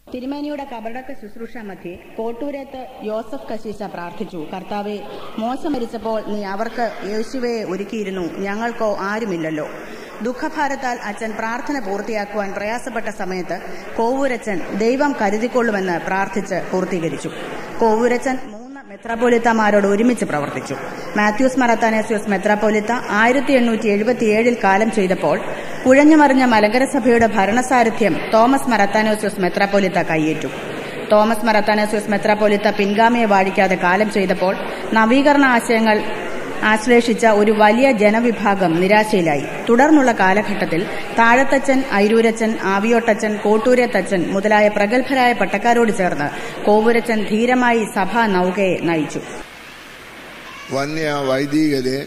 തിരുമേനിയുടെ കബറടക്ക ശുശ്രൂഷ മധ്യേ കോട്ടൂരത്ത് യോസഫ് കശീശ പ്രാർത്ഥിച്ചു കർത്താവെ മോശ മരിച്ചപ്പോൾ നീ അവർക്ക് യേശുവയെ ഒരുക്കിയിരുന്നു ഞങ്ങൾക്കോ ആരുമില്ലല്ലോ ദുഃഖഭാരത്താൽ അച്ഛൻ പ്രാർത്ഥന പൂർത്തിയാക്കുവാൻ പ്രയാസപ്പെട്ട സമയത്ത് കോവൂരച്ചൻ ദൈവം കരുതിക്കൊള്ളുമെന്ന് പ്രാർത്ഥിച്ച് പൂർത്തീകരിച്ചു കോവൂരച്ചൻ മൂന്ന് മെത്രാപ്പോലിത്തമാരോട് ഒരുമിച്ച് പ്രവർത്തിച്ചു മാത്യൂസ് മറത്താനേസ്യൂസ് മെത്രാപ്പോലിത്ത ആയിരത്തി എണ്ണൂറ്റി എഴുപത്തിയേഴിൽ കാലം ചെയ്തപ്പോൾ കുഴഞ്ഞുമറിഞ്ഞ മലങ്കര സഭയുടെ ഭരണസാരഥ്യം തോമസ് മറത്താനോസ്യൂസ് മെത്രാപ്പോലിത്ത കൈയേറ്റു തോമസ് മറത്താനോസ്യൂസ് മെത്രാപ്പോലിത്ത പിൻഗാമിയെ വാഴിക്കാതെ കാലം ചെയ്തപ്പോൾ നവീകരണ ആശയങ്ങൾ ആശ്ലേഷിച്ച ഒരു വലിയ ജനവിഭാഗം നിരാശയിലായി തുടർന്നുള്ള കാലഘട്ടത്തിൽ താഴത്തച്ഛൻ ഐരൂരച്ചൻ ആവിയോട്ടച്ചൻ കോട്ടൂരത്തച്ഛൻ മുതലായ പ്രഗത്ഭരായ പട്ടക്കാരോട് ചേർന്ന് കോവൂരച്ചൻ ധീരമായി സഭാ നൌകയെ നയിച്ചു വന്യ വൈദികരെ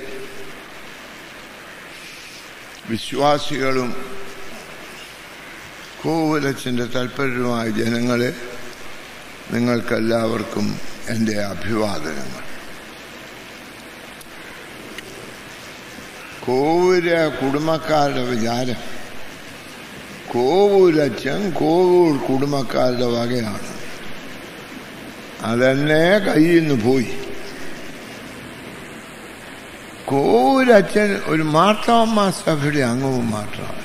വിശ്വാസികളും കോവലച്ചൻ്റെ തൽപരരുമായ ജനങ്ങളെ നിങ്ങൾക്കെല്ലാവർക്കും എൻ്റെ അഭിവാദനങ്ങൾ കോവൂര കുടുംബക്കാരുടെ വിചാരം കോവൂരച്ചൻ കോവൂർ കുടുംബക്കാരുടെ വകയാണ് അതെന്നെ കയ്യിൽ നിന്ന് പോയി കോവൂരച്ഛൻ ഒരു മാർത്താമ്മ സഭയുടെ അംഗവും മാത്രമാണ്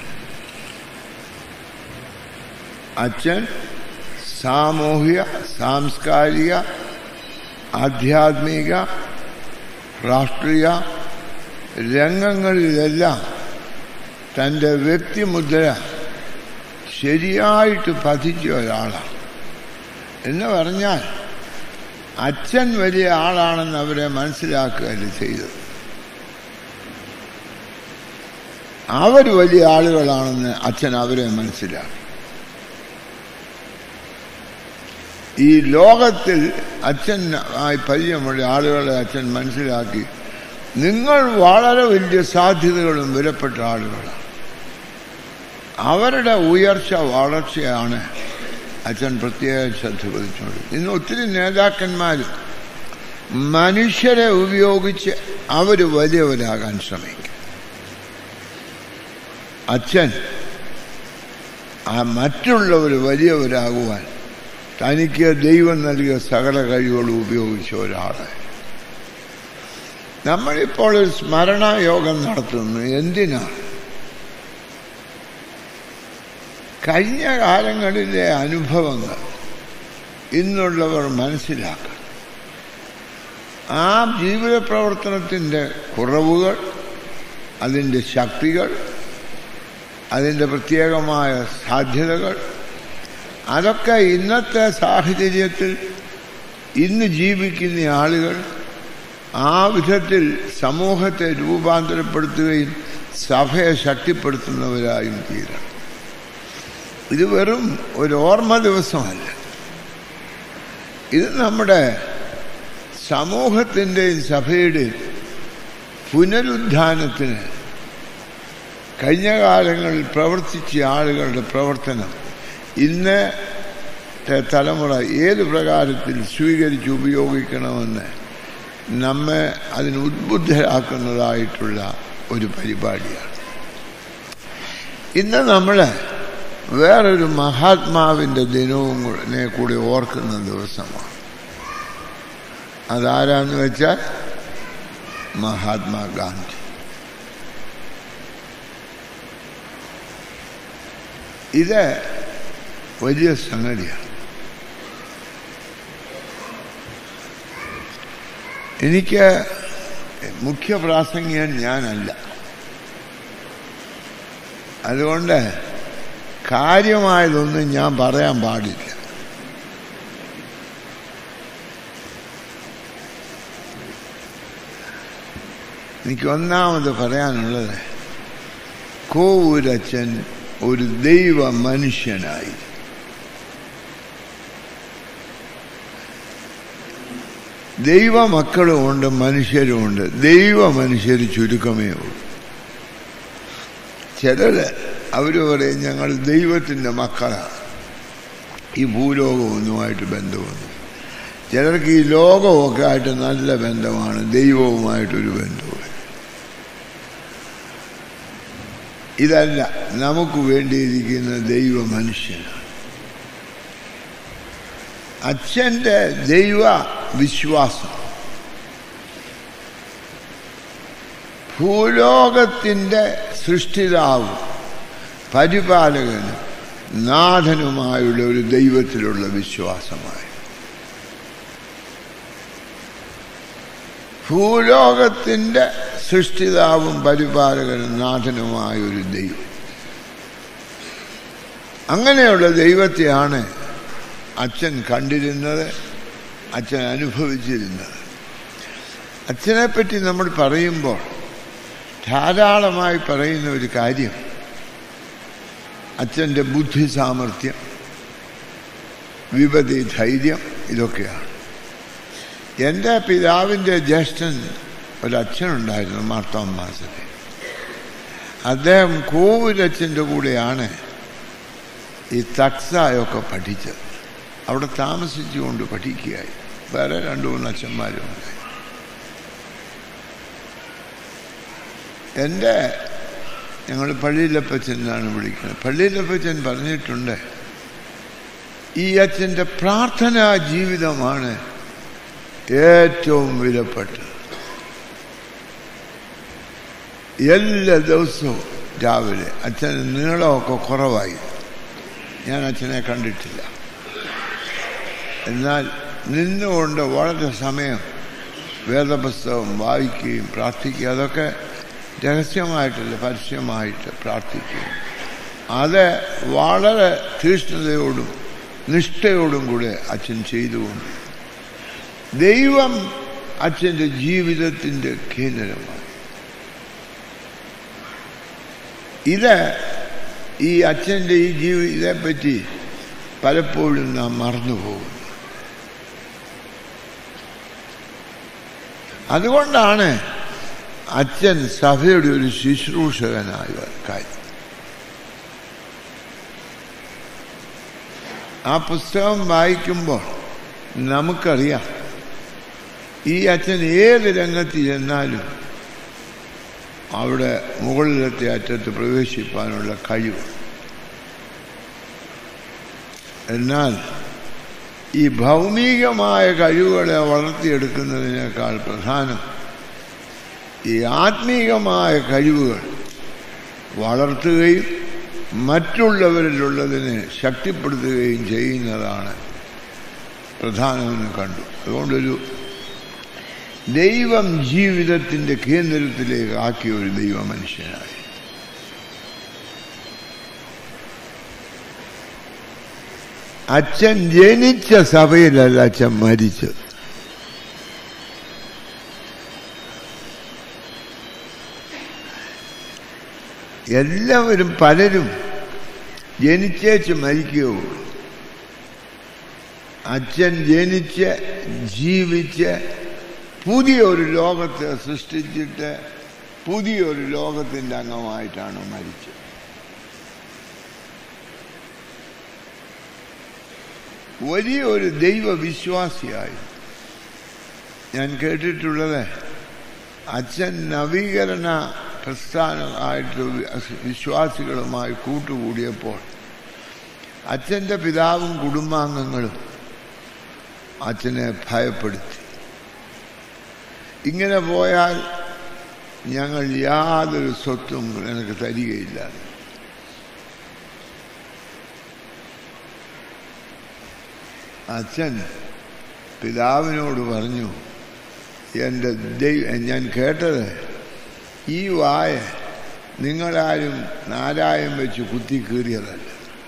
അച്ഛൻ സാമൂഹിക സാംസ്കാരിക ആധ്യാത്മിക രാഷ്ട്രീയ രംഗങ്ങളിലെല്ലാം തൻ്റെ വ്യക്തിമുദ്ര ശരിയായിട്ട് പതിച്ച ഒരാളാണ് എന്ന് പറഞ്ഞാൽ അച്ഛൻ വലിയ ആളാണെന്ന് അവരെ മനസ്സിലാക്കുകയല്ല ചെയ്തത് അവർ വലിയ ആളുകളാണെന്ന് അച്ഛൻ അവരെ മനസ്സിലാക്കി ഈ ലോകത്തിൽ അച്ഛൻ ആയി പരിചയമുള്ള ആളുകളെ അച്ഛൻ മനസ്സിലാക്കി നിങ്ങൾ വളരെ വലിയ സാധ്യതകളും വിലപ്പെട്ട ആളുകളാണ് അവരുടെ ഉയർച്ച വളർച്ചയാണ് അച്ഛൻ പ്രത്യേക ശ്രദ്ധ പതിച്ചുകൊണ്ട് ഇന്ന് ഒത്തിരി നേതാക്കന്മാരും മനുഷ്യരെ ഉപയോഗിച്ച് അവർ വലിയവരാകാൻ ശ്രമിക്കും അച്ഛൻ ആ മറ്റുള്ളവർ വലിയവരാകുവാൻ തനിക്ക് ദൈവം നൽകിയ സകല കഴിവുകളും ഉപയോഗിച്ച ഒരാളെ നമ്മളിപ്പോൾ ഒരു സ്മരണായോഗം നടത്തുന്നു എന്തിനാണ് കഴിഞ്ഞ കാലങ്ങളിലെ അനുഭവങ്ങൾ ഇന്നുള്ളവർ മനസ്സിലാക്കണം ആ ജീവിത പ്രവർത്തനത്തിൻ്റെ കുറവുകൾ അതിൻ്റെ ശക്തികൾ അതിൻ്റെ പ്രത്യേകമായ സാധ്യതകൾ അതൊക്കെ ഇന്നത്തെ സാഹചര്യത്തിൽ ഇന്ന് ജീവിക്കുന്ന ആളുകൾ ആ വിധത്തിൽ സമൂഹത്തെ രൂപാന്തരപ്പെടുത്തുകയും സഭയെ ശക്തിപ്പെടുത്തുന്നവരായും തീരണം ഇത് വെറും ഒരു ഓർമ്മ ദിവസമല്ല ഇത് നമ്മുടെ സമൂഹത്തിൻ്റെയും സഭയുടെയും പുനരുദ്ധാനത്തിന് കഴിഞ്ഞ കാലങ്ങളിൽ പ്രവർത്തിച്ച ആളുകളുടെ പ്രവർത്തനം ഇന്നത്തെ തലമുറ ഏത് പ്രകാരത്തിൽ സ്വീകരിച്ച് ഉപയോഗിക്കണമെന്ന് നമ്മെ അതിന് ഉദ്ബുദ്ധരാക്കുന്നതായിട്ടുള്ള ഒരു പരിപാടിയാണ് ഇന്ന് നമ്മൾ വേറൊരു മഹാത്മാവിൻ്റെ ദിനവും കൂടി ഓർക്കുന്ന ദിവസമാണ് അതാരാന്ന് വെച്ചാൽ മഹാത്മാഗാന്ധി ഇത് വലിയ സംഗതിയാണ് എനിക്ക് മുഖ്യ പ്രാസംഗികൻ ഞാനല്ല അതുകൊണ്ട് കാര്യമായതൊന്നും ഞാൻ പറയാൻ പാടില്ല എനിക്ക് ഒന്നാമത് പറയാനുള്ളത് കോവൂരച്ചൻ ഒരു ദൈവ മനുഷ്യനായി ദൈവ മക്കളുമുണ്ട് മനുഷ്യരുമുണ്ട് ദൈവ മനുഷ്യർ ചുരുക്കമേ ഉള്ളൂ ചിലര് അവർ പറയും ഞങ്ങൾ ദൈവത്തിൻ്റെ മക്കളാണ് ഈ ഭൂലോകമൊന്നുമായിട്ട് ബന്ധമൊന്നും ചിലർക്ക് ഈ ലോകമൊക്കെ ആയിട്ട് നല്ല ബന്ധമാണ് ദൈവവുമായിട്ടൊരു ബന്ധവും ഇതല്ല നമുക്ക് വേണ്ടിയിരിക്കുന്ന ദൈവ മനുഷ്യനാണ് അച്ഛൻ്റെ ദൈവ വിശ്വാസം ഭൂലോകത്തിൻ്റെ സൃഷ്ടിതാവും പരിപാലകനും നാഥനുമായുള്ള ഒരു ദൈവത്തിലുള്ള വിശ്വാസമായി ഭൂലോകത്തിൻ്റെ സൃഷ്ടിതാവും പരിപാലകനും നാഥനുമായ ഒരു ദൈവം അങ്ങനെയുള്ള ദൈവത്തെയാണ് അച്ഛൻ കണ്ടിരുന്നത് അച്ഛൻ അനുഭവിച്ചിരുന്നത് അച്ഛനെപ്പറ്റി നമ്മൾ പറയുമ്പോൾ ധാരാളമായി പറയുന്ന ഒരു കാര്യം അച്ഛൻ്റെ ബുദ്ധി സാമർഥ്യം വിപതി ധൈര്യം ഇതൊക്കെയാണ് എൻ്റെ പിതാവിൻ്റെ ജ്യേഷ്ഠൻ ഒരച്ഛനുണ്ടായിരുന്നു മാർത്തോം മാസത്തിൽ അദ്ദേഹം കോവിലച്ഛൻ്റെ കൂടെയാണ് ഈ തക്സായൊക്കെ പഠിച്ചത് അവിടെ താമസിച്ചുകൊണ്ട് പഠിക്കുകയായി വേറെ രണ്ടു മൂന്ന് അച്ഛന്മാരും ഉണ്ടായി എൻ്റെ ഞങ്ങൾ പള്ളിയിലപ്പച്ചൻ എന്നാണ് വിളിക്കുന്നത് പള്ളിയിലപ്പച്ചൻ പറഞ്ഞിട്ടുണ്ട് ഈ അച്ഛൻ്റെ പ്രാർത്ഥനാ ജീവിതമാണ് ഏറ്റവും വിലപ്പെട്ടത് എല്ലാ ദിവസവും രാവിലെ അച്ഛന് നീളമൊക്കെ കുറവായി ഞാൻ അച്ഛനെ കണ്ടിട്ടില്ല എന്നാൽ നിന്നുകൊണ്ട് വളരെ സമയം വേദപുസ്തകം വായിക്കുകയും പ്രാർത്ഥിക്കുകയും അതൊക്കെ രഹസ്യമായിട്ടല്ല പരസ്യമായിട്ട് പ്രാർത്ഥിക്കുകയും അത് വളരെ തീഷ്ണതയോടും നിഷ്ഠയോടും കൂടെ അച്ഛൻ ചെയ്തുകൊണ്ട് ദൈവം അച്ഛൻ്റെ ജീവിതത്തിൻ്റെ കേന്ദ്രമാണ് ഇത് ഈ അച്ഛൻ്റെ ഈ ജീവി ഇതേപ്പറ്റി പലപ്പോഴും നാം മറന്നുപോകുന്നു അതുകൊണ്ടാണ് അച്ഛൻ സഭയുടെ ഒരു ശുശ്രൂഷകനായ കാര്യം ആ പുസ്തകം വായിക്കുമ്പോൾ നമുക്കറിയാം ഈ അച്ഛൻ ഏത് രംഗത്ത് ചെന്നാലും അവിടെ മുകളിലത്തെ അറ്റത്ത് പ്രവേശിപ്പാനുള്ള കഴിവ് എന്നാൽ ഈ ഭൗമികമായ കഴിവുകളെ വളർത്തിയെടുക്കുന്നതിനേക്കാൾ പ്രധാനം ഈ ആത്മീകമായ കഴിവുകൾ വളർത്തുകയും മറ്റുള്ളവരിലുള്ളതിനെ ശക്തിപ്പെടുത്തുകയും ചെയ്യുന്നതാണ് പ്രധാനമെന്ന് കണ്ടു അതുകൊണ്ടൊരു ദൈവം ജീവിതത്തിൻ്റെ കേന്ദ്രത്തിലേക്ക് ആക്കിയ ഒരു ദൈവ മനുഷ്യനായി അച്ഛൻ ജനിച്ച സഭയിലല്ല അച്ഛൻ മരിച്ചത് എല്ലാവരും പലരും ജനിച്ചേച്ച് മരിക്കുകയുള്ളൂ അച്ഛൻ ജനിച്ച് ജീവിച്ച് പുതിയൊരു ലോകത്തെ സൃഷ്ടിച്ചിട്ട് പുതിയൊരു ലോകത്തിൻ്റെ അംഗമായിട്ടാണ് മരിച്ചത് വലിയൊരു ദൈവവിശ്വാസിയായി ഞാൻ കേട്ടിട്ടുള്ളത് അച്ഛൻ നവീകരണ പ്രസ്ഥാനമായിട്ട് വിശ്വാസികളുമായി കൂട്ടുകൂടിയപ്പോൾ അച്ഛൻ്റെ പിതാവും കുടുംബാംഗങ്ങളും അച്ഛനെ ഭയപ്പെടുത്തി ഇങ്ങനെ പോയാൽ ഞങ്ങൾ യാതൊരു സ്വത്തും നിനക്ക് തരികയില്ല അച്ഛൻ പിതാവിനോട് പറഞ്ഞു എൻ്റെ ദൈവ ഞാൻ കേട്ടത് ഈ വായ നിങ്ങളാരും നാരായം വെച്ച് കുത്തിക്കീറിയതല്ല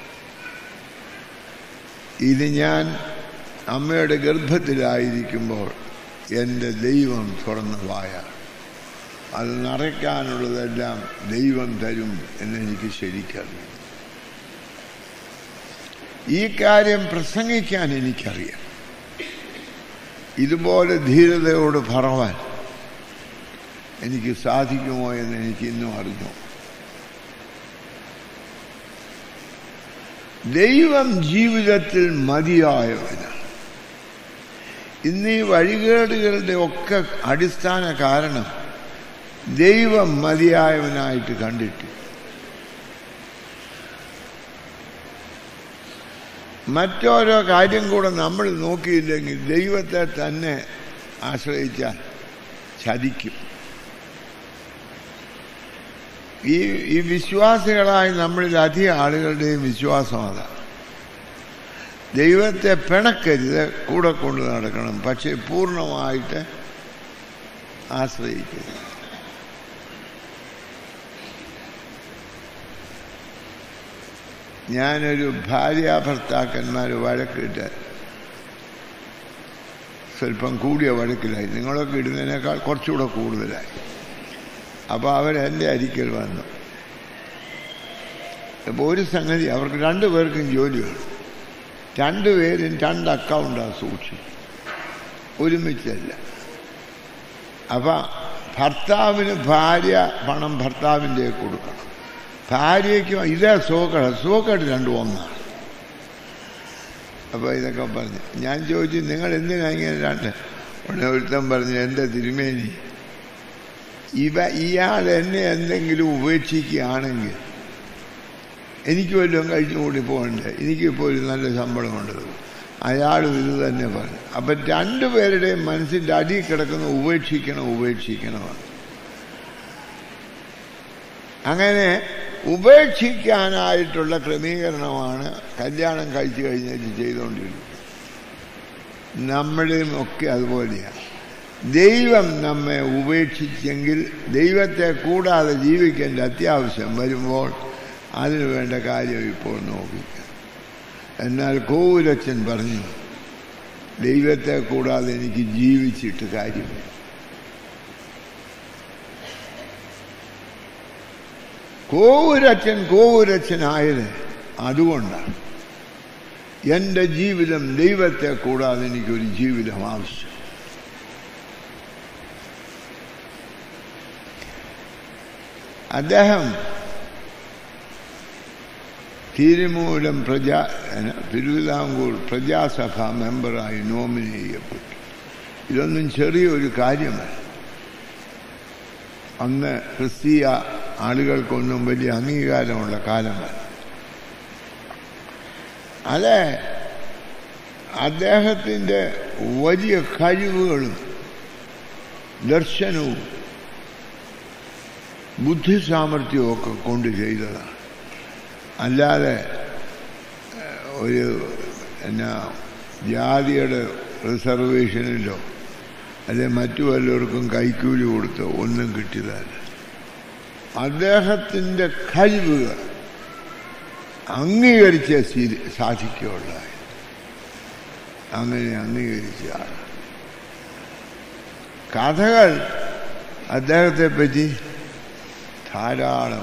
ഇത് ഞാൻ അമ്മയുടെ ഗർഭത്തിലായിരിക്കുമ്പോൾ എൻ്റെ ദൈവം തുറന്ന വായ അത് നിറയ്ക്കാനുള്ളതെല്ലാം ദൈവം തരും എന്നെനിക്ക് ശരിക്കറിയാം ഈ കാര്യം പ്രസംഗിക്കാൻ എനിക്കറിയാം ഇതുപോലെ ധീരതയോട് പറവാൻ എനിക്ക് സാധിക്കുമോ എന്ന് എനിക്ക് ഇന്നും അറിഞ്ഞു ദൈവം ജീവിതത്തിൽ മതിയായവനാണ് ഇന്ന് ഈ വഴികേടുകളുടെ ഒക്കെ അടിസ്ഥാന കാരണം ദൈവം മതിയായവനായിട്ട് കണ്ടിട്ട് മറ്റോരോ കാര്യം കൂടെ നമ്മൾ നോക്കിയില്ലെങ്കിൽ ദൈവത്തെ തന്നെ ആശ്രയിച്ചാൽ ചതിക്കും ഈ ഈ വിശ്വാസികളായി നമ്മളിൽ അധികം ആളുകളുടെയും വിശ്വാസം അതാണ് ദൈവത്തെ പിണക്കരുത് കൂടെ കൊണ്ട് നടക്കണം പക്ഷെ പൂർണ്ണമായിട്ട് ആശ്രയിക്കരുത് ഞാനൊരു ഭാര്യാഭർത്താക്കന്മാർ വഴക്കിട്ട് സ്വല്പം കൂടിയ വഴക്കിലായി നിങ്ങളൊക്കെ ഇടുന്നതിനേക്കാൾ കുറച്ചുകൂടെ കൂടുതലായി അപ്പോൾ അവരെൻ്റെ അരിക്കൽ വന്നു അപ്പോൾ ഒരു സംഗതി അവർക്ക് രണ്ടു പേർക്കും ജോലിയാണ് രണ്ടുപേരും രണ്ട് അക്കൗണ്ടാണ് സൂക്ഷിക്കും ഒരുമിച്ചല്ല അപ്പം ഭർത്താവിന് ഭാര്യ പണം ഭർത്താവിൻ്റെ കൊടുക്കണം ഭാര്യയ്ക്ക് ഇതേ സുഖക്കട സുഖക്കട രണ്ടും ഒന്നാണ് അപ്പോൾ ഇതൊക്കെ പറഞ്ഞു ഞാൻ ചോദിച്ചു നിങ്ങൾ എന്തിനാ ഇങ്ങനെ രണ്ട് ഉടനെ ഒരുത്തൻ പറഞ്ഞു എൻ്റെ തിരുമേനി ഇവ ഇയാൾ എന്നെ എന്തെങ്കിലും ഉപേക്ഷിക്കുകയാണെങ്കിൽ എനിക്ക് വല്ലതും കഴിഞ്ഞു കൂടി പോകണ്ടേ എനിക്കിപ്പോൾ ഒരു നല്ല ശമ്പളമുണ്ട് അയാളും ഇത് തന്നെ പറഞ്ഞു അപ്പം രണ്ടുപേരുടെയും മനസ്സിൻ്റെ അടിയിൽ കിടക്കുന്ന ഉപേക്ഷിക്കണം ഉപേക്ഷിക്കണമെന്ന് അങ്ങനെ ഉപേക്ഷിക്കാനായിട്ടുള്ള ക്രമീകരണമാണ് കല്യാണം കഴിച്ചു കഴിഞ്ഞിട്ട് ചെയ്തുകൊണ്ടിരിക്കുന്നത് നമ്മുടെയും ഒക്കെ അതുപോലെയാണ് ദൈവം നമ്മെ ഉപേക്ഷിച്ചെങ്കിൽ ദൈവത്തെ കൂടാതെ ജീവിക്കേണ്ട അത്യാവശ്യം വരുമ്പോൾ അതിനു വേണ്ട കാര്യം ഇപ്പോൾ നോക്കിക്കാം എന്നാൽ കോവിലച്ചൻ പറഞ്ഞു ദൈവത്തെ കൂടാതെ എനിക്ക് ജീവിച്ചിട്ട് കാര്യമില്ല കോവൂരച്ഛൻ കോവൂരച്ഛനായത് അതുകൊണ്ടാണ് എൻ്റെ ജീവിതം ദൈവത്തെ കൂടാതെ എനിക്കൊരു ജീവിതം ആവശ്യം അദ്ദേഹം തിരുമൂലം പ്രജാ തിരുവിതാംകൂർ പ്രജാസഭ മെമ്പറായി നോമിനേറ്റ് ചെയ്യപ്പെട്ടു ഇതൊന്നും ചെറിയൊരു കാര്യമല്ല അന്ന് ക്രിസ്തീയ ആളുകൾക്കൊന്നും വലിയ അംഗീകാരമുള്ള കാലമല്ല അത് അദ്ദേഹത്തിൻ്റെ വലിയ കഴിവുകളും ദർശനവും ബുദ്ധിസാമർഥ്യവും ഒക്കെ കൊണ്ട് ചെയ്തതാണ് അല്ലാതെ ഒരു എന്നാ ജാതിയുടെ റിസർവേഷനിലോ അല്ലെ മറ്റു വല്ലവർക്കും കൈക്കൂലി കൊടുത്തോ ഒന്നും കിട്ടിയതല്ല അദ്ദേഹത്തിൻ്റെ കഴിവുകൾ അംഗീകരിച്ചേ സാധിക്കുകയുള്ളായി അങ്ങനെ അംഗീകരിച്ച ആളാണ് കഥകൾ അദ്ദേഹത്തെ പറ്റി ധാരാളം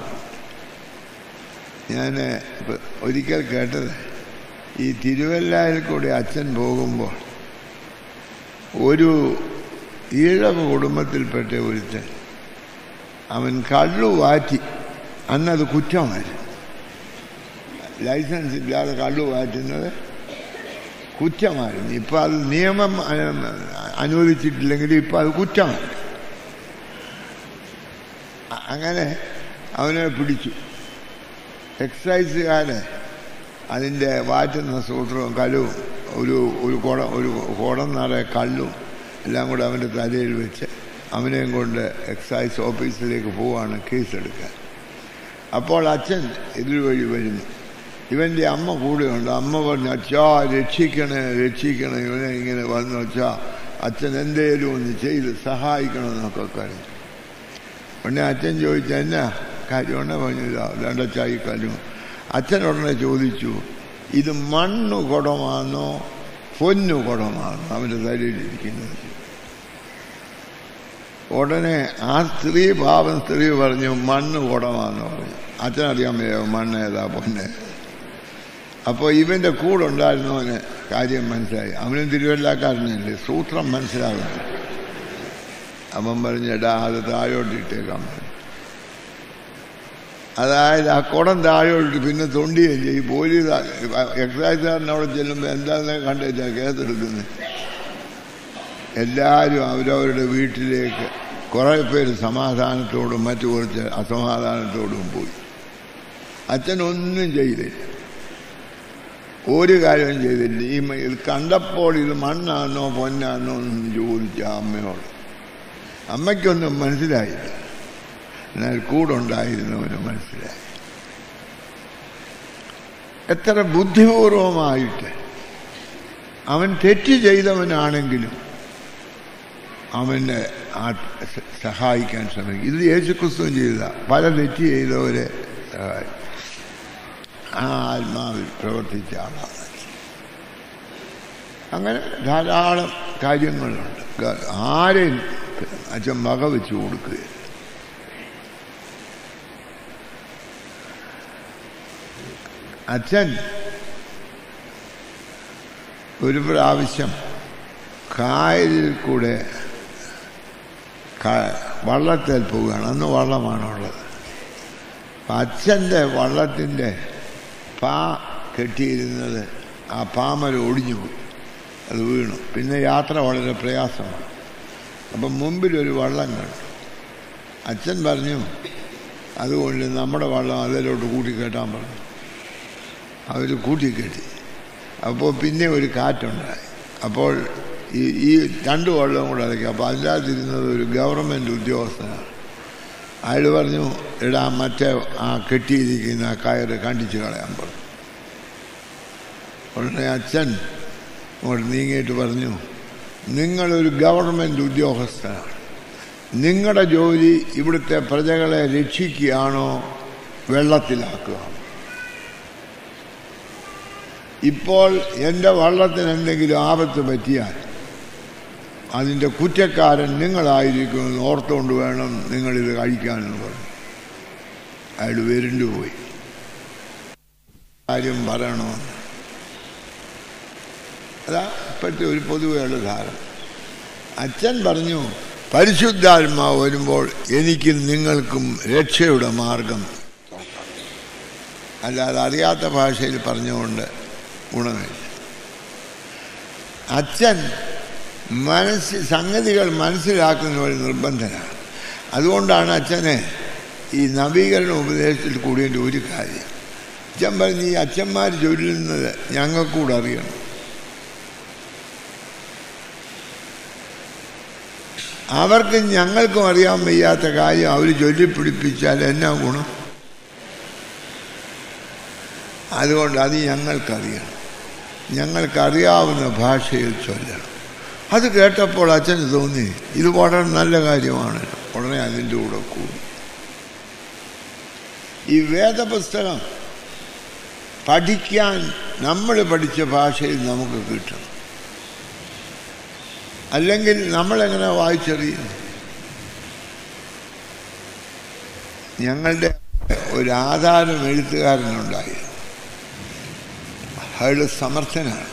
ഞാൻ ഒരിക്കൽ കേട്ടത് ഈ തിരുവല്ലായിൽ കൂടി അച്ഛൻ പോകുമ്പോൾ ഒരു ഈഴവ കുടുംബത്തിൽപ്പെട്ട ഒരുത്തൻ അവൻ കള്ളു വാറ്റി അന്നത് കുറ്റമായിരുന്നു ലൈസൻസ് ഇല്ലാതെ കള്ളു വാറ്റുന്നത് കുറ്റമായിരുന്നു ഇപ്പം അത് നിയമം അനുവദിച്ചിട്ടില്ലെങ്കിൽ ഇപ്പം അത് കുറ്റമാണ് അങ്ങനെ അവനെ പിടിച്ചു എക്സൈസുകാരെ അതിൻ്റെ വാറ്റുന്ന സൂത്രവും കലവും ഒരു ഒരു കുടം ഒരു കുടം നിറയെ കല്ലും എല്ലാം കൂടെ അവൻ്റെ തലയിൽ വെച്ച് അവനെയും കൊണ്ട് എക്സൈസ് ഓഫീസിലേക്ക് പോവാണ് കേസെടുക്കാൻ അപ്പോൾ അച്ഛൻ ഇതുവഴി വരുന്നു ഇവൻ്റെ അമ്മ കൂടെയുണ്ട് അമ്മ പറഞ്ഞു അച്ഛാ രക്ഷിക്കണേ രക്ഷിക്കണേ ഇവനെ ഇങ്ങനെ വന്നു അച്ഛാ അച്ഛൻ എന്തേലും ഒന്ന് ചെയ്ത് സഹായിക്കണമെന്നൊക്കെ പറഞ്ഞു ഉടനെ അച്ഛൻ ചോദിച്ച എന്നാ കാര്യമുണ്ടെ പറഞ്ഞില്ല രണ്ടച്ചായി കല്ലും അച്ഛൻ ഉടനെ ചോദിച്ചു ഇത് മണ്ണ് കുടമാണോ പൊന്നു കുടമാണോ അവൻ്റെ തലയിലിരിക്കുന്നത് ഉടനെ ആ സ്ത്രീ പാവം സ്ത്രീ പറഞ്ഞു മണ്ണ് കുടമാണെന്ന് പറഞ്ഞു അച്ഛനറിയാൻ വയ്യോ മണ്ണ് ഏതാ പൊന്നെ അപ്പോൾ ഇവൻ്റെ കൂടെ ഉണ്ടായിരുന്നവന് കാര്യം മനസ്സിലായി അവനും തിരുവല്ലാക്കാരനല്ലേ സൂത്രം മനസ്സിലാകുന്നു അവൻ പറഞ്ഞെടാ അത് താഴോട്ടിട്ടേക്കാൻ പറഞ്ഞു അതായത് ആ കുടം താഴോട്ട് പിന്നെ തൊണ്ടിയല്ലേ ഈ പോലീസ് എക്സൈസുകാരൻ അവിടെ ചെല്ലുമ്പോൾ എന്താണെന്ന് കണ്ടുവച്ചാൽ കേസെടുക്കുന്നത് എല്ലാവരും അവരവരുടെ വീട്ടിലേക്ക് കുറേ പേര് സമാധാനത്തോടും മറ്റു കുറച്ച് അസമാധാനത്തോടും പോയി അച്ഛനൊന്നും ചെയ്തില്ല ഒരു കാര്യവും ചെയ്തില്ല ഈ മ- ഇത് കണ്ടപ്പോൾ ഇത് മണ്ണാണോ പൊന്നാണോ എന്ന് ചോദിച്ച അമ്മയോട് അമ്മയ്ക്കൊന്നും മനസ്സിലായില്ല എന്നാൽ കൂടുണ്ടായിരുന്നവന് മനസ്സിലായി എത്ര ബുദ്ധിപൂർവമായിട്ട് അവൻ തെറ്റ് ചെയ്തവനാണെങ്കിലും അവനെ ആ സ- സഹായിക്കാൻ ശ്രമിക്കും ഇത് യേശുക്രിസ്തു ചെയ്ത പല തെറ്റ് ചെയ്തവരെ സഹായിക്കും ആ ആത്മാവിൽ പ്രവർത്തിച്ച ആളാണ് അങ്ങനെ ധാരാളം കാര്യങ്ങളുണ്ട് ഗ- ആരെയും അച്ഛൻ വക വെച്ച് കൊടുക്കുകയില്ല അച്ഛൻ ഒരു പ്രാവശ്യം കായലിൽ കൂടെ ക- വള്ളത്തിൽ പോവുകയാണ് അന്ന് വള്ളമാണുള്ളത് അപ്പം അച്ഛൻ്റെ വള്ളത്തിൻ്റെ പാ കെട്ടിയിരുന്നത് ആ പാമര ഒടിഞ്ഞു പോയി അത് വീണു പിന്നെ യാത്ര വളരെ പ്രയാസമാണ് അപ്പം മുമ്പിലൊരു വള്ളം കണ്ടു അച്ഛൻ പറഞ്ഞു അതുകൊണ്ട് നമ്മുടെ വള്ളം അതിലോട്ട് കൂട്ടിക്കെട്ടാൻ പറഞ്ഞു അവർ കൂട്ടിക്കെട്ടി അപ്പോൾ പിന്നെ ഒരു കാറ്റുണ്ടായി അപ്പോൾ ഈ ഈ രണ്ട് വള്ളവും കൂടെ അടയ്ക്കും അപ്പോൾ അതിനകത്തിരുന്നത് ഒരു ഗവൺമെൻറ് ഉദ്യോഗസ്ഥനാണ് അയാൾ പറഞ്ഞു എടാ മറ്റേ ആ കെട്ടിയിരിക്കുന്ന ആ കയറ് കണ്ടിച്ച് കളയാൻ പറഞ്ഞു ഉടനെ അച്ഛൻ അങ്ങോട്ട് നീങ്ങിയിട്ട് പറഞ്ഞു നിങ്ങളൊരു ഗവൺമെൻറ് ഉദ്യോഗസ്ഥനാണ് നിങ്ങളുടെ ജോലി ഇവിടുത്തെ പ്രജകളെ രക്ഷിക്കുകയാണോ വെള്ളത്തിലാക്കുകയാണോ ഇപ്പോൾ എൻ്റെ വള്ളത്തിന് എന്തെങ്കിലും ആപത്ത് പറ്റിയാൽ അതിൻ്റെ കുറ്റക്കാരൻ നിങ്ങളായിരിക്കുമെന്ന് ഓർത്തുകൊണ്ട് വേണം നിങ്ങളിത് കഴിക്കാനെന്ന് പറഞ്ഞു അയാൾ വരുണ്ടുപോയി കാര്യം പറയണമെന്ന് അതാ ഇപ്പോഴത്തെ ഒരു പൊതുവെയുള്ള ധാരണ അച്ഛൻ പറഞ്ഞു പരിശുദ്ധാത്മാവ് വരുമ്പോൾ എനിക്കും നിങ്ങൾക്കും രക്ഷയുടെ മാർഗം അല്ലാതെ അറിയാത്ത ഭാഷയിൽ പറഞ്ഞുകൊണ്ട് ഗുണമില്ല അച്ഛൻ മനസ്സ് സംഗതികൾ മനസ്സിലാക്കുന്ന ഒരു നിർബന്ധനാണ് അതുകൊണ്ടാണ് അച്ഛനെ ഈ നവീകരണ ഉപദേശത്തിൽ കൂടിയതിൻ്റെ ഒരു കാര്യം അച്ഛൻ പറഞ്ഞ് ഈ അച്ഛന്മാർ ചൊല്ലുന്നത് ഞങ്ങൾക്കൂടെ അറിയണം അവർക്ക് ഞങ്ങൾക്കും അറിയാൻ വയ്യാത്ത കാര്യം അവർ ചൊല്ലിപ്പിടിപ്പിച്ചാൽ എന്നാ ഗുണം അതുകൊണ്ട് അത് ഞങ്ങൾക്കറിയണം ഞങ്ങൾക്കറിയാവുന്ന ഭാഷയിൽ ചൊല്ലണം അത് കേട്ടപ്പോൾ അച്ഛന് തോന്നി ഇത് വളരെ നല്ല കാര്യമാണ് ഉടനെ അതിൻ്റെ കൂടെ കൂടി ഈ വേദപുസ്തകം പഠിക്കാൻ നമ്മൾ പഠിച്ച ഭാഷയിൽ നമുക്ക് കിട്ടണം അല്ലെങ്കിൽ നമ്മളെങ്ങനെ വായിച്ചറിയും ഞങ്ങളുടെ ഒരു ആധാരം എഴുത്തുകാരനുണ്ടായി അയാൾ സമർത്ഥനാണ്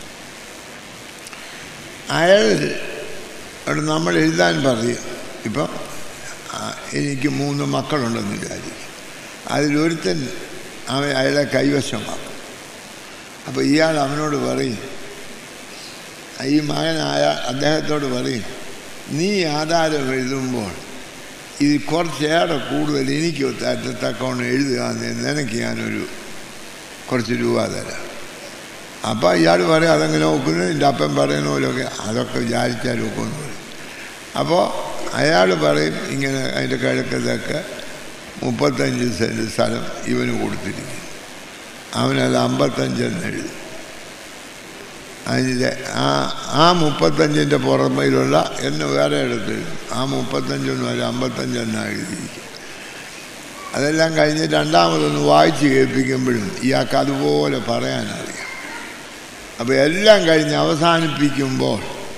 അയാൾ അവിടെ നമ്മൾ എഴുതാൻ പറയും ഇപ്പം ആ, എനിക്ക് മൂന്ന് മക്കളുണ്ടെന്ന് വിചാരിക്കും അതിലൊരുത്തൻ അവൻ അയാളെ കൈവശമാക്കും അപ്പോൾ ഇയാൾ അവനോട് പറയും ഈ മകനായ അദ്ദേഹത്തോട് പറയും നീ ആധാരം എഴുതുമ്പോൾ ഇത് കുറച്ചേറെ കൂടുതൽ എനിക്ക് തക്കവണ്ണം എഴുതുക നിനക്ക് ഞാനൊരു കുറച്ച് രൂപ തരാം അപ്പോൾ ഇയാൾ പറയും അതെങ്ങനെ നോക്കുന്നു എൻ്റെ അപ്പൻ പറയുന്ന പോലെയൊക്കെ അതൊക്കെ വിചാരിച്ചാൽ ഒക്കുമെന്ന് പറയും അപ്പോൾ അയാൾ പറയും ഇങ്ങനെ അതിൻ്റെ കിഴക്കത്തൊക്കെ മുപ്പത്തഞ്ച് സെൻറ്റ് സ്ഥലം ഇവന് കൊടുത്തിരിക്കും അവനത് അമ്പത്തഞ്ചെന്ന് എഴുതും അതിൻ്റെ ആ ആ മുപ്പത്തഞ്ചിൻ്റെ പുറമയിലുള്ള എന്ന് വേറെ എടുത്ത് എഴുതും ആ മുപ്പത്തഞ്ചൊന്നും അല്ല അമ്പത്തഞ്ചെന്നാണ് എഴുതിയിരിക്കും അതെല്ലാം കഴിഞ്ഞ് രണ്ടാമതൊന്ന് വായിച്ച് കേൾപ്പിക്കുമ്പോഴും ഇയാൾക്ക് അതുപോലെ പറയാനറിയാം അപ്പോൾ എല്ലാം കഴിഞ്ഞ് അവസാനിപ്പിക്കുമ്പോൾ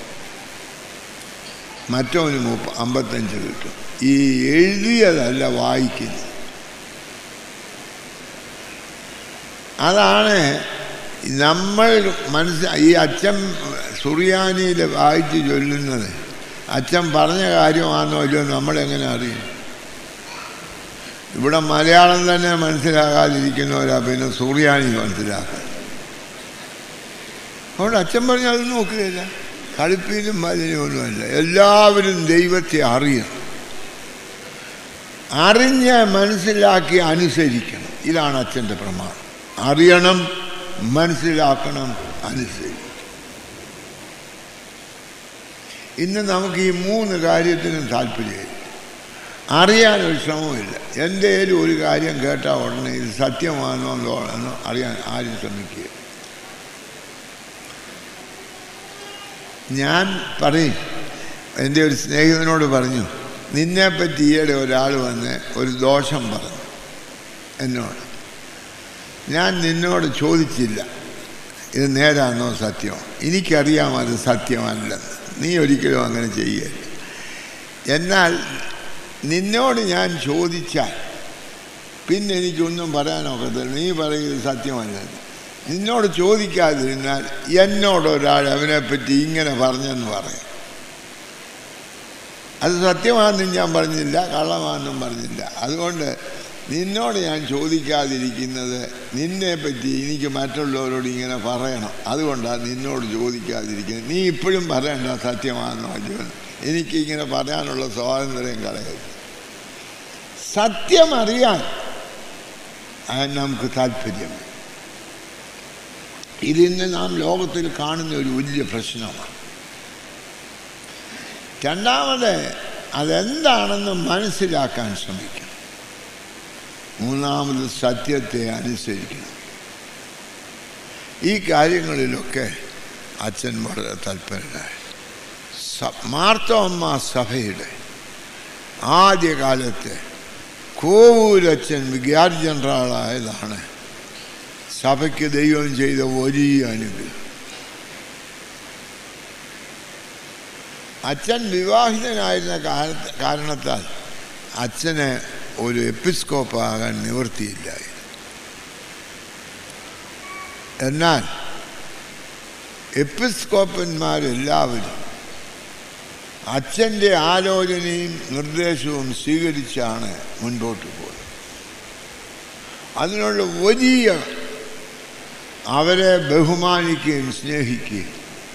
മറ്റവന് മുപ്പ അമ്പത്തഞ്ച് കിട്ടും ഈ എഴുതിയതല്ല വായിക്കുന്നത് അതാണ് നമ്മൾ മനസ്സ് ഈ അച്ഛൻ സുറിയാനിയിൽ വായിച്ച് ചൊല്ലുന്നത് അച്ഛൻ പറഞ്ഞ കാര്യമാണെന്നോ ഇല്ലയോ നമ്മളെങ്ങനെ അറിയും ഇവിടെ മലയാളം തന്നെ മനസ്സിലാകാതിരിക്കുന്നവരാ പിന്നെ സൂര്യാനി മനസ്സിലാക്കുക അതുകൊണ്ട് അച്ഛൻ പറഞ്ഞ അത് നോക്കുകയില്ല കളിപ്പിനും മലിനൊന്നുമല്ല എല്ലാവരും ദൈവത്തെ അറിയണം അറിഞ്ഞ് മനസ്സിലാക്കി അനുസരിക്കണം ഇതാണ് അച്ഛൻ്റെ പ്രമാണം അറിയണം മനസ്സിലാക്കണം അനുസരിക്കും ഇന്ന് നമുക്ക് ഈ മൂന്ന് കാര്യത്തിനും താല്പര്യമില്ല അറിയാനൊരു ശ്രമമില്ല എന്തേലും ഒരു കാര്യം കേട്ടാൽ ഉടനെ ഇത് സത്യമാണോ എന്തോ എന്നോ അറിയാൻ ആരും ശ്രമിക്കുക ഞാൻ പറയും എൻ്റെ ഒരു സ്നേഹിതനോട് പറഞ്ഞു നിന്നെപ്പറ്റി ഈയിടെ ഒരാൾ വന്ന് ഒരു ദോഷം പറഞ്ഞു എന്നോട് ഞാൻ നിന്നോട് ചോദിച്ചില്ല ഇത് നേരാണോ സത്യമോ എനിക്കറിയാം അത് സത്യമല്ലെന്ന് നീ ഒരിക്കലും അങ്ങനെ ചെയ്യരുത് എന്നാൽ നിന്നോട് ഞാൻ ചോദിച്ചാൽ പിന്നെ എനിക്കൊന്നും പറയാനൊക്കത്തില്ല നീ പറയുന്നത് സത്യമല്ലെന്ന് നിന്നോട് ചോദിക്കാതിരുന്നാൽ എന്നോട് ഒരാൾ അവനെപ്പറ്റി ഇങ്ങനെ പറഞ്ഞെന്ന് പറയാം അത് സത്യമാണെന്നും ഞാൻ പറഞ്ഞില്ല കള്ളമാണെന്നും പറഞ്ഞില്ല അതുകൊണ്ട് നിന്നോട് ഞാൻ ചോദിക്കാതിരിക്കുന്നത് നിന്നെ പറ്റി എനിക്ക് മറ്റുള്ളവരോട് ഇങ്ങനെ പറയണം അതുകൊണ്ടാണ് നിന്നോട് ചോദിക്കാതിരിക്കുന്നത് നീ ഇപ്പോഴും പറയണ്ട സത്യമാണെന്നോ അല്ലയോ എനിക്ക് ഇങ്ങനെ പറയാനുള്ള സ്വാതന്ത്ര്യം കളയരുത് സത്യം അറിയാൻ നമുക്ക് താല്പര്യം ഇതിന്ന് നാം ലോകത്തിൽ കാണുന്ന ഒരു വലിയ പ്രശ്നമാണ് രണ്ടാമത് അതെന്താണെന്ന് മനസ്സിലാക്കാൻ ശ്രമിക്കണം മൂന്നാമത് സത്യത്തെ അനുസരിക്കണം ഈ കാര്യങ്ങളിലൊക്കെ അച്ഛൻ വളരെ തൽപരനായി മാർത്തോമ്മ സഭയുടെ ആദ്യകാലത്തെ കോവൂരച്ഛൻ വികാരി ജനറാളായതാണ് സഭയ്ക്ക് ദൈവം ചെയ്ത വലിയ അനുഗ്രഹം അച്ഛൻ വിവാഹിതനായിരുന്ന കാരണത്താൽ അച്ഛന് ഒരു എപ്പിസ്കോപ്പാകാൻ നിവൃത്തിയില്ലായിരുന്നു എന്നാൽ എപ്പിസ്കോപ്പന്മാരെല്ലാവരും അച്ഛൻ്റെ ആലോചനയും നിർദ്ദേശവും സ്വീകരിച്ചാണ് മുൻപോട്ട് പോയത് അതിനുള്ള വലിയ അവരെ ബഹുമാനിക്കുകയും സ്നേഹിക്കുകയും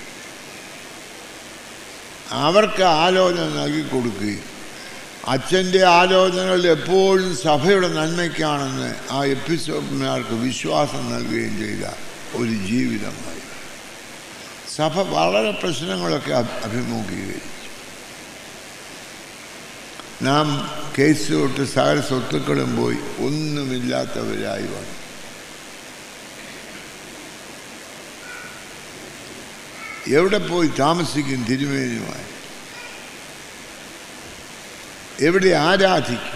അവർക്ക് ആലോചന നൽകി കൊടുക്കുകയും അച്ഛൻ്റെ ആലോചനകൾ എപ്പോഴും സഭയുടെ നന്മയ്ക്കാണെന്ന് ആ എപ്പിസോഡുമാർക്ക് വിശ്വാസം നൽകുകയും ചെയ്ത ഒരു ജീവിതമായി സഭ വളരെ പ്രശ്നങ്ങളൊക്കെ അഭിമുഖീകരിച്ചു നാം കേസ് തൊട്ട് സകല സ്വത്തുക്കളും പോയി ഒന്നുമില്ലാത്തവരായി വന്നു എവിടെ പോയി താമസിക്കും തിരുമേനിയുമായി എവിടെ ആരാധിക്കും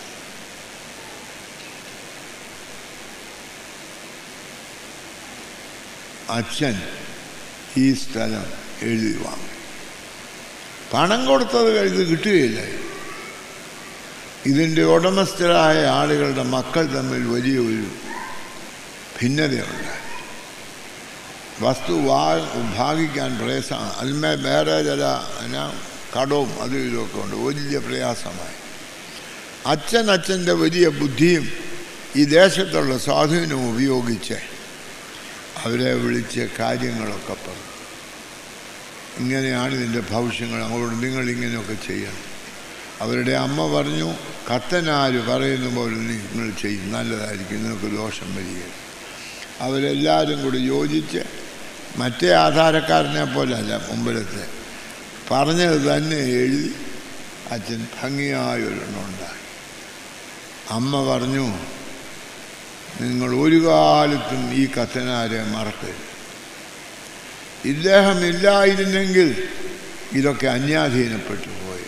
അച്ഛൻ ഈ സ്ഥലം എഴുതി വാങ്ങി പണം കൊടുത്തത് ഇത് കിട്ടുകയില്ല ഇതിൻ്റെ ഉടമസ്ഥരായ ആളുകളുടെ മക്കൾ തമ്മിൽ വലിയ ഒരു ഭിന്നതയുണ്ടായി വസ്തു വാ ഭാഗിക്കാൻ പ്രയാസമാണ് അതിന്മേൽ വേറെ ചില എന്നാ കടവും അതും ഇതൊക്കെ ഉണ്ട് വലിയ പ്രയാസമായി അച്ഛൻ അച്ഛൻ്റെ വലിയ ബുദ്ധിയും ഈ ദേശത്തുള്ള സ്വാധീനവും ഉപയോഗിച്ച് അവരെ വിളിച്ച് കാര്യങ്ങളൊക്കെ പറഞ്ഞു ഇങ്ങനെയാണ് ഇതിൻ്റെ ഭവിഷ്യങ്ങൾ അങ്ങോട്ട് നിങ്ങൾ ഇങ്ങനെയൊക്കെ ചെയ്യണം അവരുടെ അമ്മ പറഞ്ഞു കത്തനാര് പറയുന്ന പോലെ നിങ്ങൾ ചെയ്യും നല്ലതായിരിക്കും നിങ്ങൾക്ക് ദോഷം വരികയില്ല അവരെല്ലാവരും കൂടി യോജിച്ച് മറ്റേ ആധാരക്കാരനെ പോലല്ല മുമ്പിലത്തെ പറഞ്ഞത് തന്നെ എഴുതി അച്ഛൻ ഭംഗിയായൊരെണ്ണം ഉണ്ടായി അമ്മ പറഞ്ഞു നിങ്ങൾ ഒരു കാലത്തും ഈ കത്തനാരെ മറക്കരുത് ഇദ്ദേഹം ഇല്ലായിരുന്നെങ്കിൽ ഇതൊക്കെ അന്യാധീനപ്പെട്ടു പോയി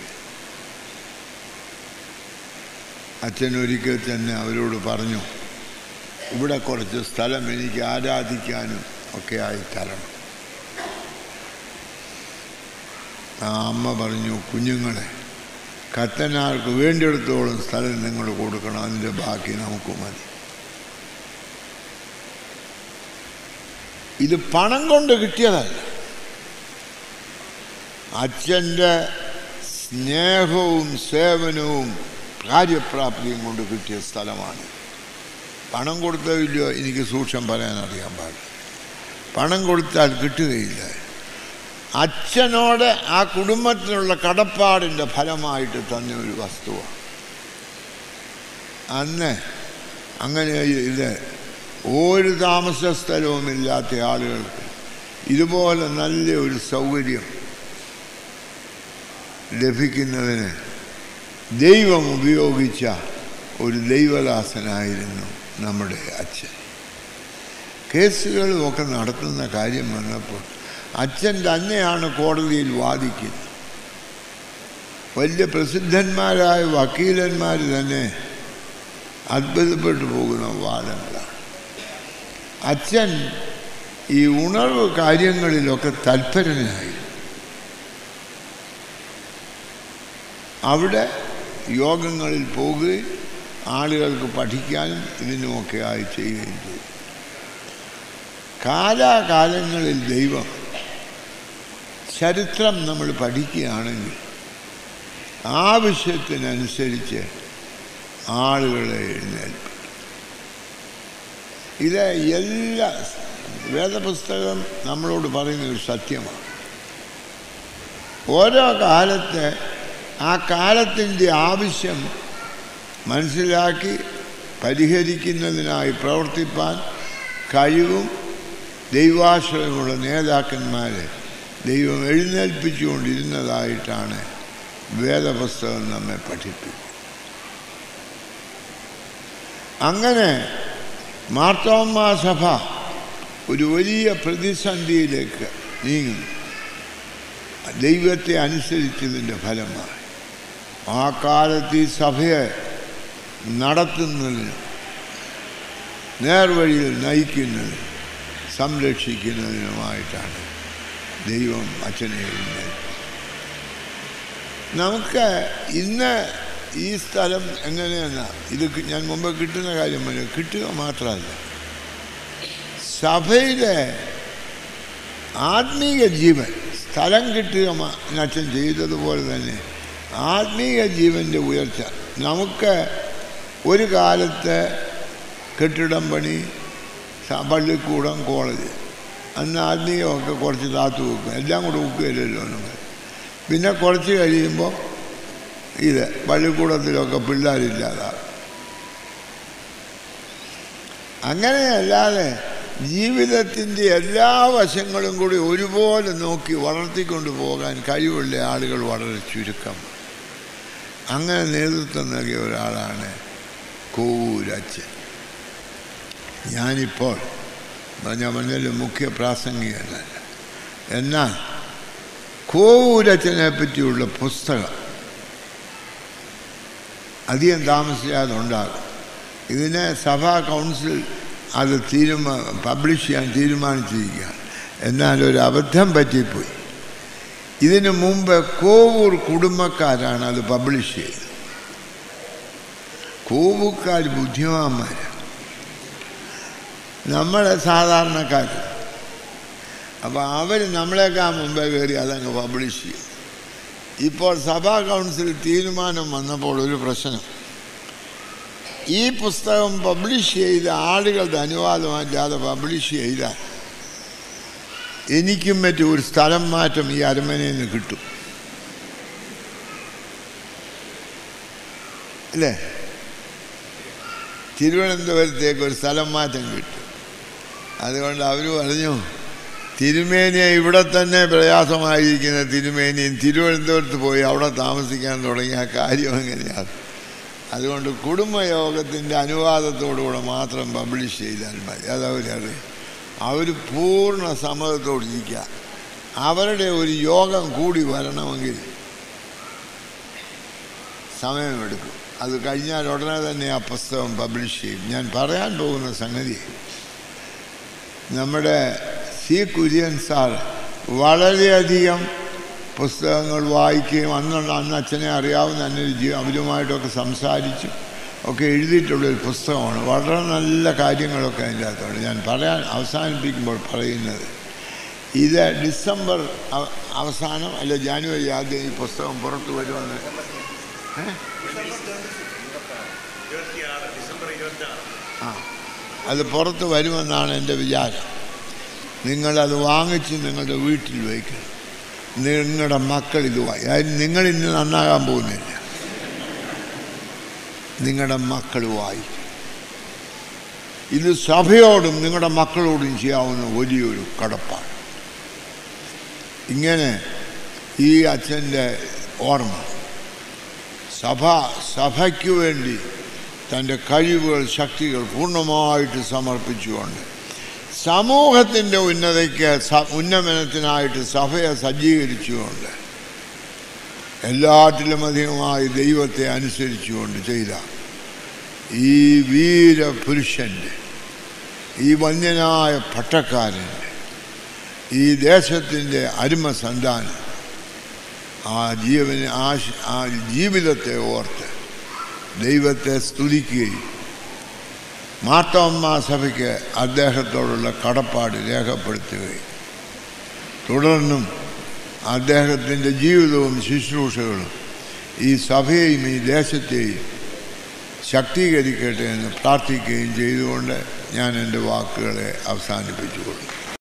അച്ഛൻ ഒരിക്കൽ തന്നെ അവരോട് പറഞ്ഞു ഇവിടെ കുറച്ച് സ്ഥലം എനിക്ക് ആരാധിക്കാനും ഒക്കെ ആയി തരണം ആ അമ്മ പറഞ്ഞു കുഞ്ഞുങ്ങളെ കത്തനാർക്ക് വേണ്ടിയെടുത്തോളം സ്ഥലം നിങ്ങൾ കൊടുക്കണം അതിൻ്റെ ബാക്കി നമുക്ക് മതി ഇത് പണം കൊണ്ട് കിട്ടിയതല്ല അച്ഛൻ്റെ സ്നേഹവും സേവനവും കാര്യപ്രാപ്തിയും കൊണ്ട് കിട്ടിയ സ്ഥലമാണ് പണം കൊടുത്തതില്ലയോ എനിക്ക് സൂക്ഷ്മം പറയാൻ അറിയാൻ പാടില്ല പണം കൊടുത്താൽ കിട്ടുകയില്ല അച്ഛനോട് ആ കുടുംബത്തിനുള്ള കടപ്പാടിൻ്റെ ഫലമായിട്ട് തന്നെ ഒരു വസ്തുവാണ് അന്ന് അങ്ങനെ ഇത് ഒരു താമസ സ്ഥലവുമില്ലാത്ത ആളുകൾക്ക് ഇതുപോലെ നല്ല ഒരു സൗകര്യം ലഭിക്കുന്നതിന് ദൈവം ഉപയോഗിച്ച ഒരു ദൈവദാസനായിരുന്നു നമ്മുടെ അച്ഛൻ കേസുകളും ഒക്കെ നടത്തുന്ന കാര്യം വന്നപ്പോൾ അച്ഛൻ തന്നെയാണ് കോടതിയിൽ വാദിക്കുന്നത് വലിയ പ്രസിദ്ധന്മാരായ വക്കീലന്മാർ തന്നെ അത്ഭുതപ്പെട്ടു പോകുന്ന വാദങ്ങളാണ് അച്ഛൻ ഈ ഉണർവ് കാര്യങ്ങളിലൊക്കെ തൽപരനായി അവിടെ യോഗങ്ങളിൽ പോവുകയും ആളുകൾക്ക് പഠിക്കാനും ഇതിനുമൊക്കെ ആയി ചെയ്യുകയും ചെയ്തു കാലാകാലങ്ങളിൽ ദൈവം ചരിത്രം നമ്മൾ പഠിക്കുകയാണെങ്കിൽ ആവശ്യത്തിനനുസരിച്ച് ആളുകളെ എഴുന്നേൽപ്പിക്കും ഇത് എല്ലാ വേദപുസ്തകം നമ്മളോട് പറയുന്ന ഒരു സത്യമാണ് ഓരോ കാലത്ത് ആ കാലത്തിൻ്റെ ആവശ്യം മനസ്സിലാക്കി പരിഹരിക്കുന്നതിനായി പ്രവർത്തിപ്പാൻ കഴിവും ദൈവാശ്രയമുള്ള നേതാക്കന്മാരെ ദൈവം എഴുന്നേൽപ്പിച്ചുകൊണ്ടിരുന്നതായിട്ടാണ് വേദപുസ്തകം നമ്മെ പഠിപ്പിക്കുന്നത് അങ്ങനെ മാർത്തോമ്മ സഭ ഒരു വലിയ പ്രതിസന്ധിയിലേക്ക് നീങ്ങുന്നു ദൈവത്തെ അനുസരിച്ചതിൻ്റെ ഫലമായി ആ കാലത്ത് ഈ സഭയെ നടത്തുന്നതിനും നേർവഴിയിൽ നയിക്കുന്നതിനും സംരക്ഷിക്കുന്നതിനുമായിട്ടാണ് ദൈവം അച്ഛനെ എഴുന്നേൽപ്പിച്ചത് നമുക്ക് ഇന്ന് ഈ സ്ഥലം എങ്ങനെയാണ് ഇത് ഞാൻ മുമ്പ് കിട്ടുന്ന കാര്യം പറഞ്ഞു കിട്ടുക മാത്രമല്ല സഭയിലെ ആത്മീയ ജീവൻ സ്ഥലം കിട്ടുക അച്ഛൻ ചെയ്തതുപോലെ തന്നെ ആത്മീയ ജീവൻ്റെ ഉയർച്ച നമുക്ക് ഒരു കാലത്ത് കെട്ടിടം പണി പള്ളിക്കൂടം കോളേജ് അന്ന് ആത്മീയമൊക്കെ കുറച്ച് താത്തു വെക്കും എല്ലാം കൂടെ വെക്കുകയില്ലല്ലോ നമ്മൾ പിന്നെ കുറച്ച് കഴിയുമ്പോൾ ഇത് പള്ളിക്കൂടത്തിലൊക്കെ പിള്ളേരില്ലാതാകും അങ്ങനെയല്ലാതെ ജീവിതത്തിൻ്റെ എല്ലാ വശങ്ങളും കൂടി ഒരുപോലെ നോക്കി വളർത്തിക്കൊണ്ട് പോകാൻ കഴിവുള്ള ആളുകൾ വളരെ ചുരുക്കം അങ്ങനെ നേതൃത്വം നൽകിയ ഒരാളാണ് കോവൂരച്ഛൻ ഞാനിപ്പോൾ ഞാൻ പറഞ്ഞാലും മുഖ്യ പ്രാസംഗികല്ല എന്നാൽ കോവൂരച്ഛനെ പറ്റിയുള്ള പുസ്തകം അധികം താമസിയാതെ ഉണ്ടാകും ഇതിനെ സഭാ കൗൺസിൽ അത് തീരുമാ പബ്ലിഷ് ചെയ്യാൻ തീരുമാനിച്ചിരിക്കുകയാണ് എന്നാൽ ഒരു അബദ്ധം പറ്റിപ്പോയി ഇതിനു മുമ്പ് കോവൂർ കുടുംബക്കാരാണ് അത് പബ്ലിഷ് ചെയ്തത് കോവൂക്കാർ ബുദ്ധിമാന്മാരാണ് നമ്മളെ സാധാരണക്കാർ അപ്പോൾ അവർ നമ്മളെക്കാൾ മുമ്പേ കയറി അതങ്ങ് പബ്ലിഷ് ചെയ്യും ഇപ്പോൾ സഭാ കൗൺസിൽ തീരുമാനം വന്നപ്പോൾ ഒരു പ്രശ്നം ഈ പുസ്തകം പബ്ലിഷ് ചെയ്ത ആളുകളുടെ അനുവാദമല്ലാതെ പബ്ലിഷ് ചെയ്താൽ എനിക്കും മറ്റും ഒരു സ്ഥലം മാറ്റം ഈ അരമനയിൽ നിന്ന് കിട്ടും അല്ലേ തിരുവനന്തപുരത്തേക്ക് ഒരു സ്ഥലം മാറ്റം കിട്ടും അതുകൊണ്ട് അവർ പറഞ്ഞു തിരുമേനിയെ ഇവിടെ തന്നെ പ്രയാസമായിരിക്കുന്ന തിരുമേനിയും തിരുവനന്തപുരത്ത് പോയി അവിടെ താമസിക്കാൻ തുടങ്ങിയ കാര്യം എങ്ങനെയാണ് അതുകൊണ്ട് കുടുംബയോഗത്തിൻ്റെ അനുവാദത്തോടുകൂടെ മാത്രം പബ്ലിഷ് ചെയ്താൽ മതി അതവരറിയും അവർ പൂർണ്ണ സമ്മതത്തോടിരിക്കുക അവരുടെ ഒരു യോഗം കൂടി വരണമെങ്കിൽ സമയമെടുക്കും അത് കഴിഞ്ഞാൽ ഉടനെ തന്നെ ആ പുസ്തകം പബ്ലിഷ് ചെയ്യും ഞാൻ പറയാൻ പോകുന്ന സംഗതി നമ്മുടെ സി കുര്യൻ സാർ വളരെയധികം പുസ്തകങ്ങൾ വായിക്കുകയും അന്നുള്ള അന്ന് അച്ഛനെ അറിയാവുന്ന അന്നെ അവരുമായിട്ടൊക്കെ സംസാരിച്ചു ഒക്കെ എഴുതിയിട്ടുള്ളൊരു പുസ്തകമാണ് വളരെ നല്ല കാര്യങ്ങളൊക്കെ അതിൻ്റെ അകത്തുണ്ട് ഞാൻ പറയാൻ അവസാനിപ്പിക്കുമ്പോൾ പറയുന്നത് ഇത് ഡിസംബർ അവസാനം അല്ല ജാനുവരി ആദ്യം ഈ പുസ്തകം പുറത്തു വരുമെന്ന് ആ അത് പുറത്ത് വരുമെന്നാണ് എൻ്റെ വിചാരം നിങ്ങളത് വാങ്ങിച്ച് നിങ്ങളുടെ വീട്ടിൽ വയ്ക്കണം നിങ്ങളുടെ മക്കൾ ഇത് വായി അതായത് നിങ്ങൾ ഇന്ന് നന്നാകാൻ പോകുന്നില്ല നിങ്ങളുടെ മക്കൾ വായിക്കും ഇത് സഭയോടും നിങ്ങളുടെ മക്കളോടും ചെയ്യാവുന്ന വലിയൊരു കടപ്പാട് ഇങ്ങനെ ഈ അച്ഛൻ്റെ ഓർമ്മ സഭ സഭയ്ക്ക് വേണ്ടി തൻ്റെ കഴിവുകൾ ശക്തികൾ പൂർണ്ണമായിട്ട് സമർപ്പിച്ചുകൊണ്ട് സമൂഹത്തിൻ്റെ ഉന്നതയ്ക്ക് സ- ഉന്നമനത്തിനായിട്ട് സഭയെ സജ്ജീകരിച്ചുകൊണ്ട് എല്ലാറ്റിലും അധികമായി ദൈവത്തെ അനുസരിച്ചുകൊണ്ട് ചെയ്ത ഈ വീരപുരുഷൻ്റെ ഈ വന്യനായ പട്ടക്കാരൻ്റെ ഈ ദേശത്തിൻ്റെ അരുമ സന്താനം ആ ജീവന് ആ ശ- ആ ജീവിതത്തെ ഓർത്ത് ദൈവത്തെ സ്തുതിക്കുകയും മാർത്തോമ്മ സഭയ്ക്ക് അദ്ദേഹത്തോടുള്ള കടപ്പാട് രേഖപ്പെടുത്തുകയും തുടർന്നും അദ്ദേഹത്തിൻ്റെ ജീവിതവും ശുശ്രൂഷകളും ഈ സഭയെയും ഈ ദേശത്തെയും ശക്തീകരിക്കട്ടെ എന്ന് പ്രാർത്ഥിക്കുകയും ചെയ്തുകൊണ്ട് ഞാൻ എൻ്റെ വാക്കുകളെ അവസാനിപ്പിച്ചുകൊള്ളും